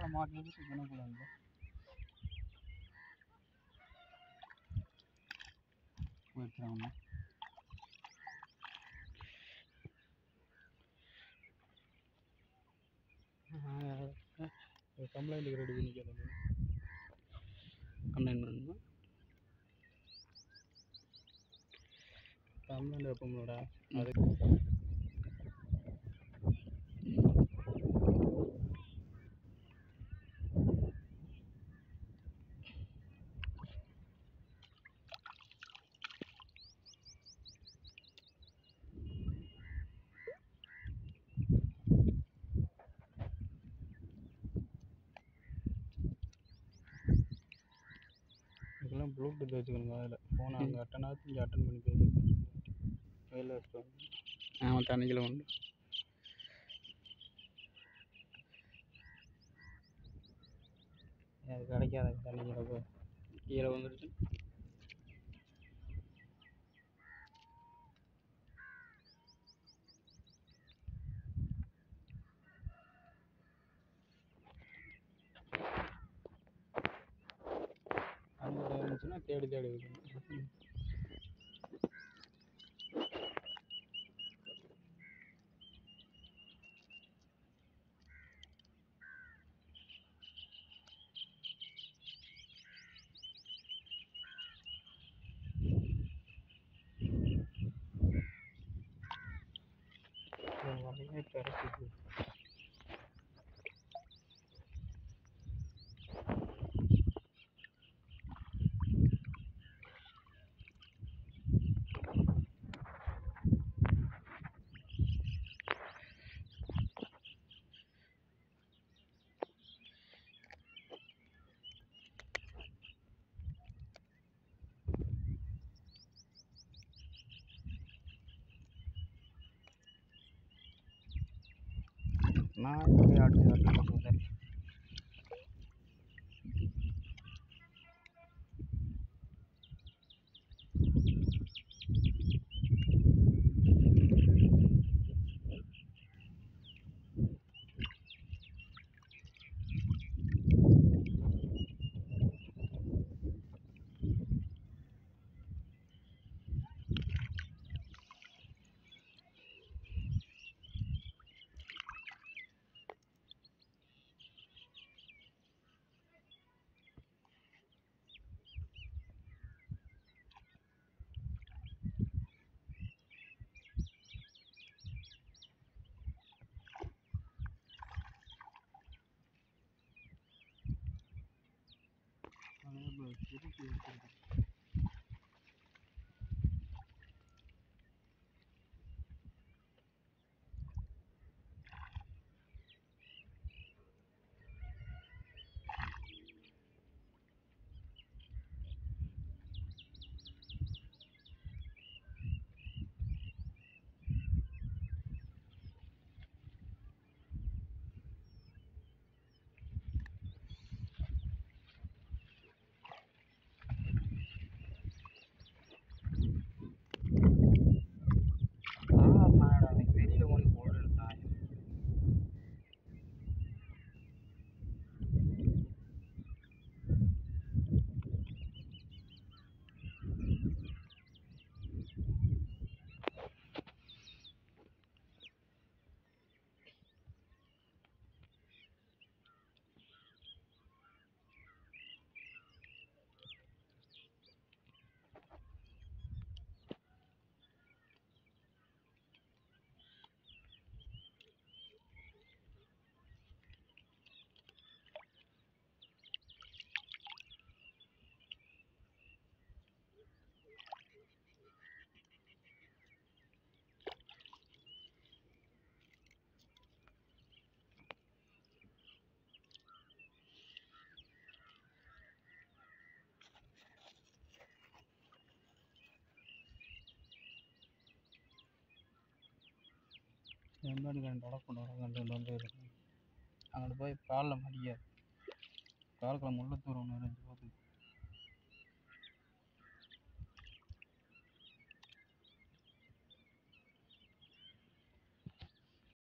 ரோட்டில் மாட்டினது கிணக்குள்ள போயிடுறாங்க கம்ப்ளைண்ட் ரெடி பண்ணிக்கிறேன் கம்ப்ளைண்ட் பண்ணணும் கம்ப்ளைண்ட் வைப்போம்லடா அது இதெல்லாம் ப்ளூடூத் வச்சுக்கணுங்க அதில் ஃபோன் அங்கே அட்டன் ஆச்சு இங்கே அட்டன் பண்ணி பேசிக்கலாம் வெளில வச்சுட்டு வந்து ஆமாம் தண்ணிக்குள்ள உண்டு அது கிடைக்காது தண்ணிக்குள்ள போய் கீழே வந்துருச்சு தண்ணி இருந்துச்சுன்னா தேடி தேடி வைக்கணும் வலையே கிடைச்சிது நான் இப்படி அடிச்சு அடிச்சு போகிறேன் திருப்பி எடுத்துருக்கேன் ஆ நாடா அன்னைக்கு வெளியில் ஓடி போடுறேன் செம்பேடு கண்டு கொண்டு வர கண்டு வந்து இருக்கு அங்கிட்டு போய் காலில் மடிக்காது காலுக்குள்ள முள்ளத்தூர் ஒன்று இருந்துச்சு பார்த்து